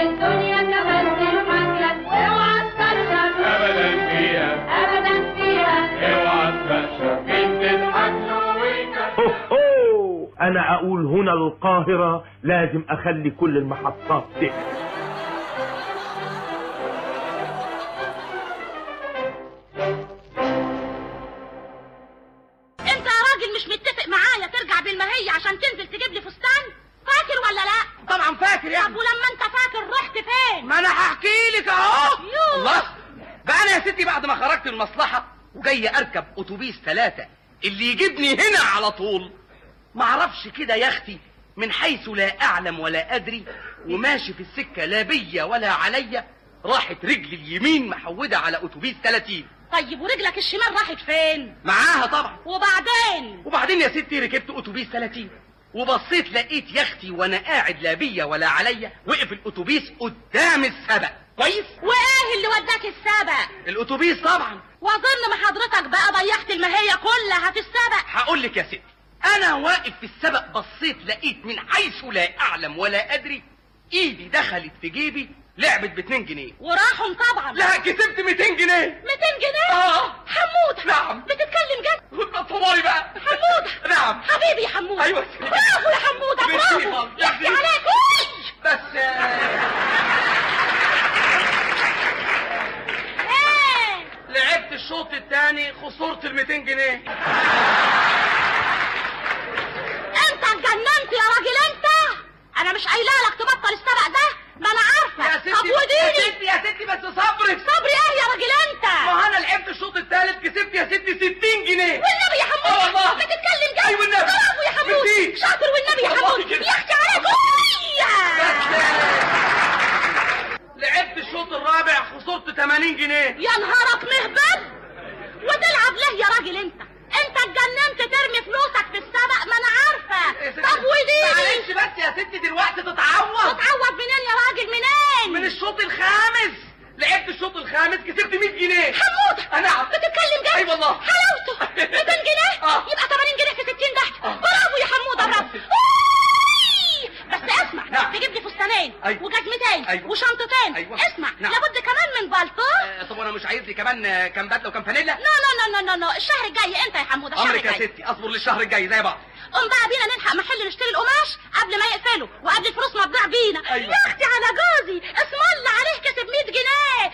الدنيا كمان تضحك لك واوعى تكشف ابدا فيها ابدا فيها اوعى تكشف مين تضحك له ويكشف هو انا اقول هنا القاهرة لازم اخلي كل المحطات تقفل انت يا راجل مش متفق معايا ترجع بالمهية عشان تنزل تجيب لي فستان فاكر ولا لا طبعا فاكر يا طب ابني ولما انت فاكر رحت فين ما انا هحكي لك اهو يوه. الله بقى انا يا ستي بعد ما خرجت من المصلحه وجاي اركب اتوبيس ثلاثة اللي يجيبني هنا على طول ما اعرفش كده يا اختي من حيث لا اعلم ولا ادري وماشي في السكه لا بيا ولا عليا راحت رجلي اليمين محوده على اتوبيس 30 طيب ورجلك الشمال راحت فين معاها طبعا وبعدين وبعدين يا ستي ركبت اتوبيس 30 وبصيت لقيت يا اختي وانا قاعد لا بيا ولا عليا وقف الاتوبيس قدام السبق كويس وايه اللي وداك السبق الاتوبيس طبعا واظن ما حضرتك بقى ضيعت المهية كلها في السبق هقول لك يا ستي انا واقف في السبق بصيت لقيت من حيث لا اعلم ولا ادري ايدي دخلت في جيبي لعبت ب 2 جنيه وراحوا طبعا لا كسبت 200 جنيه 200 جنيه اه حمودة نعم. بتتكلم جد اتصوري بقى حمودة نعم حبيبي يا حمودة أيوة يا سيدي. برافو يا حمودة ميرسي برافو خالص. يحكي ميرسي. عليك أوي. بس آه، ايه لعبت الشوط الثاني خسرت ال 200 جنيه انت اتجننت يا راجل انت انا مش قايله لك تبطل السبق ده ما انا يا عارفه ستي طب يا وديني ستي يا ستي بس صبرك صبري ايه يا راجل انت ما انا لعبت الشوط الثالث كسبت يا ستي 60 جنيه والنبي يا آه حمود والله. بتتكلم جد أيوة النبي. برافو يا حمود ميرسي. شاطر والنبي يا والله حمود كده. يحكي عليك أوي. لعبت الشوط الرابع خسرت 80 جنيه يا نهارك مهبل وتلعب ليه يا راجل انت انت اتجننت ترمي فلوسك في السبق ما انا عارفه طب وديني معلش بس يا ستي دلوقتي تتعوض تتعوض منين يا راجل منين من الشوط الخامس لعبت الشوط الخامس كسبت 100 جنيه حمود نعم بتتكلم جد أي والله. حلاوته 200 جنيه آه. يبقى 80 جنيه في 60 ضحك آه. برافو يا حموده آه. برافو أوي. بس اسمع نعم. تجيب لي فستانين أيوة. وجزمتين أيوة. وشنطتين أيوة. اسمع نعم. لابد كمان من بالطو آه، طب وانا مش عايز لي كمان آه، كام بدله وكام فانيلا لا لا لا لا لا لا الشهر الجاي انت يا حموده الشهر امرك يا الجاي ستي اصبر للشهر الجاي زي بعض قوم بقى بينا نلحق محل نشتري القماش قبل ما يقفلوا وقبل الفلوس ما تضيع بينا أيوة. يا اختي على جوزي اسم الله عليه كسب 100 جنيه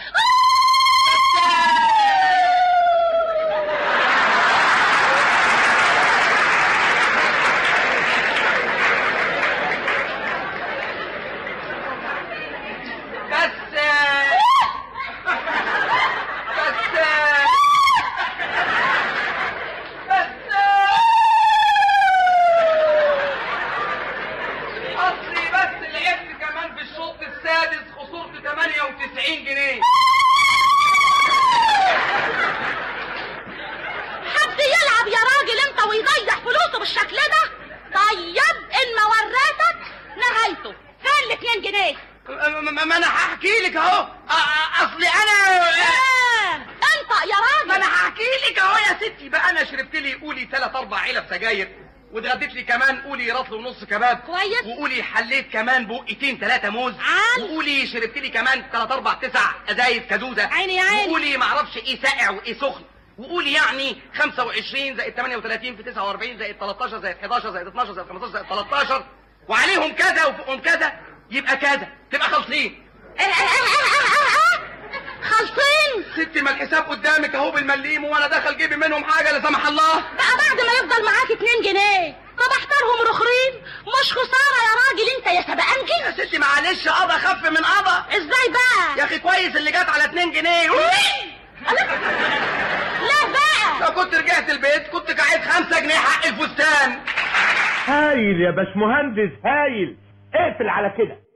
بس آه، بس آه، بس آه، اصلي بس لعبت كمان في الشوط السادس خسرت 98 جنيه حد يلعب يا راجل انت ويضيع فلوسه بالشكل ده طيب ان ما وريتك نهايته فين الاتنين جنيه ما- ما ما انا هحكي لك اهو أ- أ- اصلي انا آه. انت يا ما انا راجل هحكي لك اهو يا ستي بقى انا شربت لي قولي ثلاث اربع علب سجاير واتغديت لي كمان قولي رطل ونص كباب كويس. وقولي حليت كمان بقيتين ثلاثه موز عال. وقولي شربت لي كمان ثلاث اربع تسع ازايز كدوزه عيني يا عيني. وقولي ما اعرفش ايه ساقع وايه سخن وقولي يعني 25 زائد 38 في 49 زائد 13 زائد 11 زائد 12 زائد 15 زائد 13 وعليهم كذا وفوقهم كذا يبقى كذا تبقى خالصين آه، آه، آه، آه، آه، آه. خالصين ستي ما الحساب قدامك اهو بالمليم وانا دخل جيبي منهم حاجه لا سمح الله بقى بعد ما يفضل معاك اتنين جنيه طب احترهم رخرين مش خسارة يا راجل انت يا يا سبقنجي ستي معلش قضى خف من قضى ازاي بقى يا اخي كويس اللي جت على 2 جنيه لا بقى لو كنت رجعت البيت كنت قاعد 5 جنيه حق الفستان هايل يا باشمهندس هايل اقفل على كده